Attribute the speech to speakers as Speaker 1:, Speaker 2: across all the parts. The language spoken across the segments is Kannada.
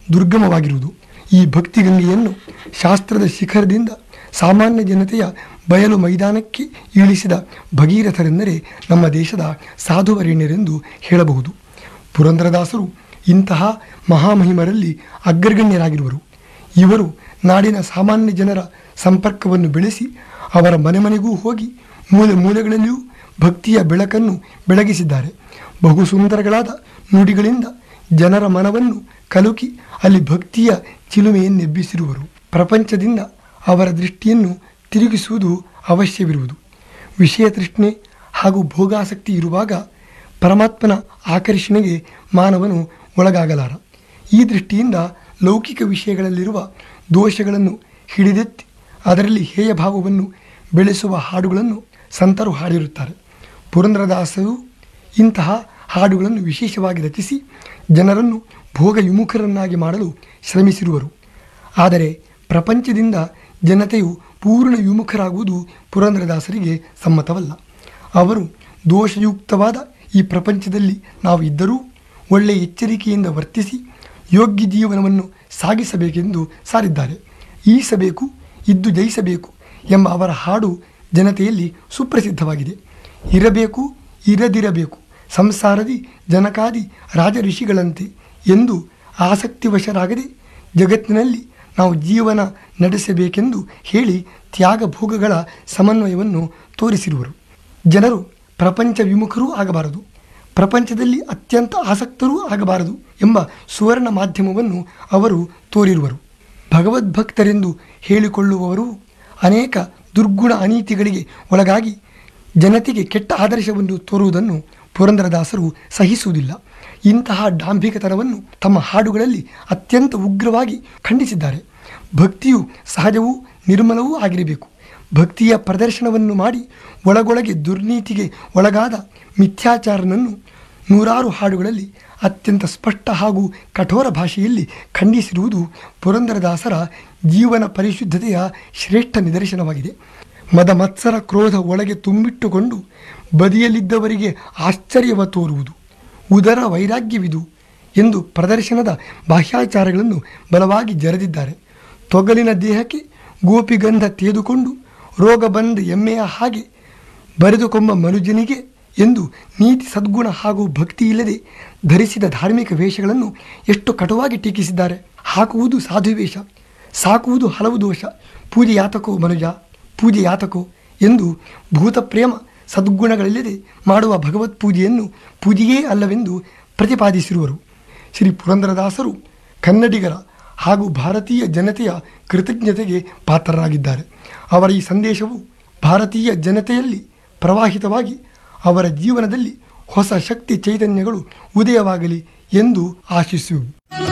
Speaker 1: ದುರ್ಗಮವಾಗಿರುವುದು ಈ ಭಕ್ತಿಗಂಗೆಯನ್ನು ಶಾಸ್ತ್ರದ ಶಿಖರದಿಂದ ಸಾಮಾನ್ಯ ಜನತೆಯ ಬಯಲು ಮೈದಾನಕ್ಕೆ ಇಳಿಸಿದ ಭಗೀರಥರೆಂದರೆ ನಮ್ಮ ದೇಶದ ಸಾಧುವರೇಣ್ಯರೆಂದು ಹೇಳಬಹುದು ಪುರಂದರದಾಸರು ಇಂತಹ ಮಹಾಮಹಿಮರಲ್ಲಿ ಅಗ್ರಗಣ್ಯರಾಗಿರುವರು ಇವರು ನಾಡಿನ ಸಾಮಾನ್ಯ ಜನರ ಸಂಪರ್ಕವನ್ನು ಬೆಳೆಸಿ ಅವರ ಮನೆ ಮನೆಗೂ ಹೋಗಿ ಮೂಲೆ ಮೂಲೆಗಳಲ್ಲಿಯೂ ಭಕ್ತಿಯ ಬೆಳಕನ್ನು ಬೆಳಗಿಸಿದ್ದಾರೆ ಬಹು ಸುಂದರಗಳಾದ ನುಡಿಗಳಿಂದ ಜನರ ಮನವನ್ನು ಕಲುಕಿ ಅಲ್ಲಿ ಭಕ್ತಿಯ ಚಿಲುಮೆಯನ್ನೆಬ್ಬಿಸಿರುವರು ಪ್ರಪಂಚದಿಂದ ಅವರ ದೃಷ್ಟಿಯನ್ನು ತಿರುಗಿಸುವುದು ಅವಶ್ಯವಿರುವುದು ವಿಷಯ ತೃಷ್ಣೆ ಹಾಗೂ ಭೋಗಾಸಕ್ತಿ ಇರುವಾಗ ಪರಮಾತ್ಮನ ಆಕರ್ಷಣೆಗೆ ಮಾನವನು ಒಳಗಾಗಲಾರ ಈ ದೃಷ್ಟಿಯಿಂದ ಲೌಕಿಕ ವಿಷಯಗಳಲ್ಲಿರುವ ದೋಷಗಳನ್ನು ಹಿಡಿದೆತ್ತಿ ಅದರಲ್ಲಿ ಹೇಯ ಭಾವವನ್ನು ಬೆಳೆಸುವ ಹಾಡುಗಳನ್ನು ಸಂತರು ಹಾಡಿರುತ್ತಾರೆ ಪುರಂದರದಾಸರು ಇಂತಹ ಹಾಡುಗಳನ್ನು ವಿಶೇಷವಾಗಿ ರಚಿಸಿ ಜನರನ್ನು ಭೋಗ ವಿಮುಖರನ್ನಾಗಿ ಮಾಡಲು ಶ್ರಮಿಸಿರುವರು ಆದರೆ ಪ್ರಪಂಚದಿಂದ ಜನತೆಯು ಪೂರ್ಣ ವಿಮುಖರಾಗುವುದು ಪುರಂದರದಾಸರಿಗೆ ಸಮ್ಮತವಲ್ಲ ಅವರು ದೋಷಯುಕ್ತವಾದ ಈ ಪ್ರಪಂಚದಲ್ಲಿ ನಾವು ಇದ್ದರೂ ಒಳ್ಳೆಯ ಎಚ್ಚರಿಕೆಯಿಂದ ವರ್ತಿಸಿ ಯೋಗ್ಯ ಜೀವನವನ್ನು ಸಾಗಿಸಬೇಕೆಂದು ಸಾರಿದ್ದಾರೆ ಈಸಬೇಕು ಇದ್ದು ಜಯಿಸಬೇಕು ಎಂಬ ಅವರ ಹಾಡು ಜನತೆಯಲ್ಲಿ ಸುಪ್ರಸಿದ್ಧವಾಗಿದೆ ಇರಬೇಕು ಇರದಿರಬೇಕು ಸಂಸಾರದಿ ಜನಕಾದಿ ರಾಜ ಋಷಿಗಳಂತೆ ಎಂದು ಆಸಕ್ತಿವಶರಾಗದೆ ಜಗತ್ತಿನಲ್ಲಿ ನಾವು ಜೀವನ ನಡೆಸಬೇಕೆಂದು ಹೇಳಿ ತ್ಯಾಗ ಭೋಗಗಳ ಸಮನ್ವಯವನ್ನು ತೋರಿಸಿರುವರು ಜನರು ಪ್ರಪಂಚ ವಿಮುಖರೂ ಆಗಬಾರದು ಪ್ರಪಂಚದಲ್ಲಿ ಅತ್ಯಂತ ಆಸಕ್ತರೂ ಆಗಬಾರದು ಎಂಬ ಸುವರ್ಣ ಮಾಧ್ಯಮವನ್ನು ಅವರು ತೋರಿರುವರು ಭಗವದ್ಭಕ್ತರೆಂದು ಹೇಳಿಕೊಳ್ಳುವವರು ಅನೇಕ ದುರ್ಗುಣ ಅನೀತಿಗಳಿಗೆ ಒಳಗಾಗಿ ಜನತೆಗೆ ಕೆಟ್ಟ ಆದರ್ಶವನ್ನು ತೋರುವುದನ್ನು ಪುರಂದರದಾಸರು ಸಹಿಸುವುದಿಲ್ಲ ಇಂತಹ ಡಾಂಭಿಕತನವನ್ನು ತಮ್ಮ ಹಾಡುಗಳಲ್ಲಿ ಅತ್ಯಂತ ಉಗ್ರವಾಗಿ ಖಂಡಿಸಿದ್ದಾರೆ ಭಕ್ತಿಯು ಸಹಜವೂ ನಿರ್ಮಲವೂ ಆಗಿರಬೇಕು ಭಕ್ತಿಯ ಪ್ರದರ್ಶನವನ್ನು ಮಾಡಿ ಒಳಗೊಳಗೆ ದುರ್ನೀತಿಗೆ ಒಳಗಾದ ಮಿಥ್ಯಾಚಾರನನ್ನು ನೂರಾರು ಹಾಡುಗಳಲ್ಲಿ ಅತ್ಯಂತ ಸ್ಪಷ್ಟ ಹಾಗೂ ಕಠೋರ ಭಾಷೆಯಲ್ಲಿ ಖಂಡಿಸಿರುವುದು ಪುರಂದರದಾಸರ ಜೀವನ ಪರಿಶುದ್ಧತೆಯ ಶ್ರೇಷ್ಠ ನಿದರ್ಶನವಾಗಿದೆ ಮದ ಮತ್ಸರ ಕ್ರೋಧ ಒಳಗೆ ತುಂಬಿಟ್ಟುಕೊಂಡು ಬದಿಯಲ್ಲಿದ್ದವರಿಗೆ ಆಶ್ಚರ್ಯವ ತೋರುವುದು ಉದರ ವೈರಾಗ್ಯವಿದು ಎಂದು ಪ್ರದರ್ಶನದ ಬಾಹ್ಯಾಚಾರಗಳನ್ನು ಬಲವಾಗಿ ಜರೆದಿದ್ದಾರೆ ತೊಗಲಿನ ದೇಹಕ್ಕೆ ಗೋಪಿಗಂಧ ತೆಗೆದುಕೊಂಡು ರೋಗ ಬಂದ ಎಮ್ಮೆಯ ಹಾಗೆ ಬರೆದುಕೊಂಬ ಮನುಜನಿಗೆ ಎಂದು ನೀತಿ ಸದ್ಗುಣ ಹಾಗೂ ಭಕ್ತಿ ಇಲ್ಲದೆ ಧರಿಸಿದ ಧಾರ್ಮಿಕ ವೇಷಗಳನ್ನು ಎಷ್ಟು ಕಟುವಾಗಿ ಟೀಕಿಸಿದ್ದಾರೆ ಹಾಕುವುದು ಸಾಧುವೇಷ ಸಾಕುವುದು ಹಲವು ದೋಷ ಪೂಜೆ ಯಾತಕೋ ಮನುಜ ಪೂಜೆ ಯಾತಕೋ ಎಂದು ಭೂತಪ್ರೇಮ ಸದ್ಗುಣಗಳಿಲ್ಲದೆ ಮಾಡುವ ಭಗವತ್ ಪೂಜೆಯನ್ನು ಪೂಜೆಯೇ ಅಲ್ಲವೆಂದು ಪ್ರತಿಪಾದಿಸಿರುವರು ಶ್ರೀ ಪುರಂದರದಾಸರು ಕನ್ನಡಿಗರ ಹಾಗೂ ಭಾರತೀಯ ಜನತೆಯ ಕೃತಜ್ಞತೆಗೆ ಪಾತ್ರರಾಗಿದ್ದಾರೆ ಅವರ ಈ ಸಂದೇಶವು ಭಾರತೀಯ ಜನತೆಯಲ್ಲಿ ಪ್ರವಾಹಿತವಾಗಿ ಅವರ ಜೀವನದಲ್ಲಿ ಹೊಸ ಶಕ್ತಿ ಚೈತನ್ಯಗಳು ಉದಯವಾಗಲಿ ಎಂದು ಆಶಿಸುವು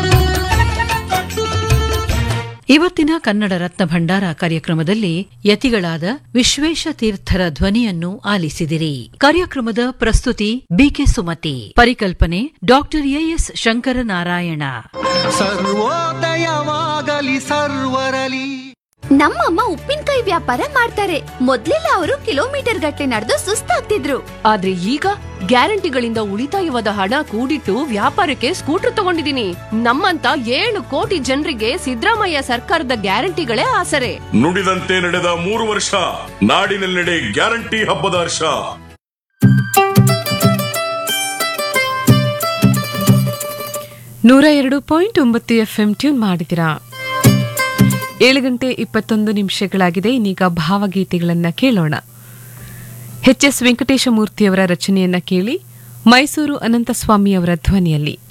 Speaker 2: ಇವತ್ತಿನ ಕನ್ನಡ ರತ್ನ ಭಂಡಾರ ಕಾರ್ಯಕ್ರಮದಲ್ಲಿ ಯತಿಗಳಾದ ವಿಶ್ವೇಶ ತೀರ್ಥರ ಧ್ವನಿಯನ್ನು ಆಲಿಸಿದಿರಿ ಕಾರ್ಯಕ್ರಮದ ಪ್ರಸ್ತುತಿ ಬಿಕೆ ಸುಮತಿ ಪರಿಕಲ್ಪನೆ ಡಾಕ್ಟರ್ ಎಎಸ್ ಶಂಕರನಾರಾಯಣ
Speaker 3: ಸರ್ವೋದಯವಾಗಲಿ ಸರ್ವರಲಿ
Speaker 4: ನಮ್ಮಮ್ಮ ಉಪ್ಪಿನಕಾಯಿ ವ್ಯಾಪಾರ ಮಾಡ್ತಾರೆ ಮೊದ್ಲೆಲ್ಲ ಅವರು ಕಿಲೋಮೀಟರ್ ಗಟ್ಟಲೆ ನಡೆದು ಸುಸ್ತಾಗ್ತಿದ್ರು
Speaker 5: ಆದ್ರೆ ಈಗ ಗ್ಯಾರಂಟಿಗಳಿಂದ ಉಳಿತಾಯವಾದ ಹಣ ಕೂಡಿಟ್ಟು ವ್ಯಾಪಾರಕ್ಕೆ ಸ್ಕೂಟರ್ ತಗೊಂಡಿದೀನಿ ನಮ್ಮಂತ ಏಳು ಕೋಟಿ ಜನರಿಗೆ ಸಿದ್ದರಾಮಯ್ಯ ಸರ್ಕಾರದ ಗ್ಯಾರಂಟಿಗಳೇ ಆಸರೆ
Speaker 6: ನುಡಿದಂತೆ ನಡೆದ ಮೂರು ವರ್ಷ ನಾಡಿನೆಲ್ಲೆಡೆ ಗ್ಯಾರಂಟಿ ಹಬ್ಬದ ಹರ್ಷ
Speaker 7: ನೂರ ಎರಡು ಪಾಯಿಂಟ್ ಒಂಬತ್ತು ಎಫ್ಎಂ ಟ್ಯೂನ್ ಮಾಡಿದಿರಾ ಏಳು ಗಂಟೆ ಇಪ್ಪತ್ತೊಂದು ನಿಮಿಷಗಳಾಗಿದೆ ಇನ್ನೀಗ ಭಾವಗೀತೆಗಳನ್ನ ಕೇಳೋಣ ಎಚ್ ಎಸ್ ವೆಂಕಟೇಶಮೂರ್ತಿಯವರ ರಚನೆಯನ್ನ ಕೇಳಿ ಮೈಸೂರು ಅನಂತಸ್ವಾಮಿಯವರ ಧ್ವನಿಯಲ್ಲಿ